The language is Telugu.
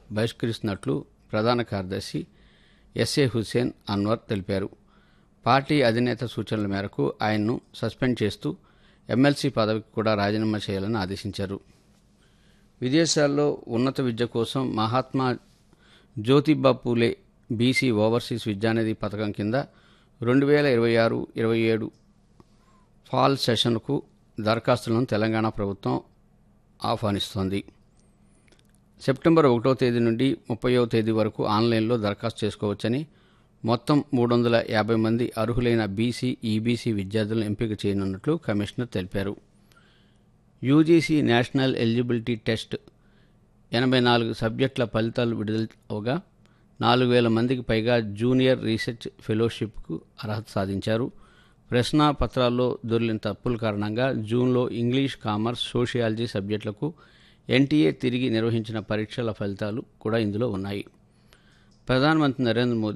బహిష్కరిస్తున్నట్లు ప్రధాన కార్యదర్శి ఎస్ఏ హుస్సేన్ అన్వర్ తెలిపారు పార్టీ అధినేత సూచనల మేరకు ఆయన్ను సస్పెండ్ చేస్తూ ఎమ్మెల్సీ పదవికి కూడా రాజీనామా చేయాలని ఆదేశించారు విదేశాల్లో ఉన్నత విద్య కోసం మహాత్మా జ్యోతిబా పూలే బీసీ ఓవర్సీస్ విద్యానిధి పథకం కింద రెండు వేల ఇరవై ఆరు ఇరవై ఏడు ఫాల్ సెషన్కు దరఖాస్తులను తెలంగాణ ప్రభుత్వం ఆహ్వానిస్తోంది సెప్టెంబర్ ఒకటో తేదీ నుండి ముప్పయో తేదీ వరకు ఆన్లైన్లో దరఖాస్తు చేసుకోవచ్చని మొత్తం మూడు వందల యాభై మంది అర్హులైన బీసీ ఈబీసీ విద్యార్థులను ఎంపిక చేయనున్నట్లు కమిషనర్ తెలిపారు యూజీసీ నేషనల్ ఎలిజిబిలిటీ టెస్ట్ ఎనభై నాలుగు సబ్జెక్టుల ఫలితాలు విడుదల అవగా నాలుగు వేల మందికి పైగా జూనియర్ రీసెర్చ్ ఫెలోషిప్కు అర్హత సాధించారు ప్రశ్న పత్రాల్లో దొరికిన తప్పుల కారణంగా జూన్లో ఇంగ్లీష్ కామర్స్ సోషియాలజీ సబ్జెక్టులకు ఎన్టీఏ తిరిగి నిర్వహించిన పరీక్షల ఫలితాలు కూడా ఇందులో ఉన్నాయి ప్రధానమంత్రి నరేంద్ర మోదీ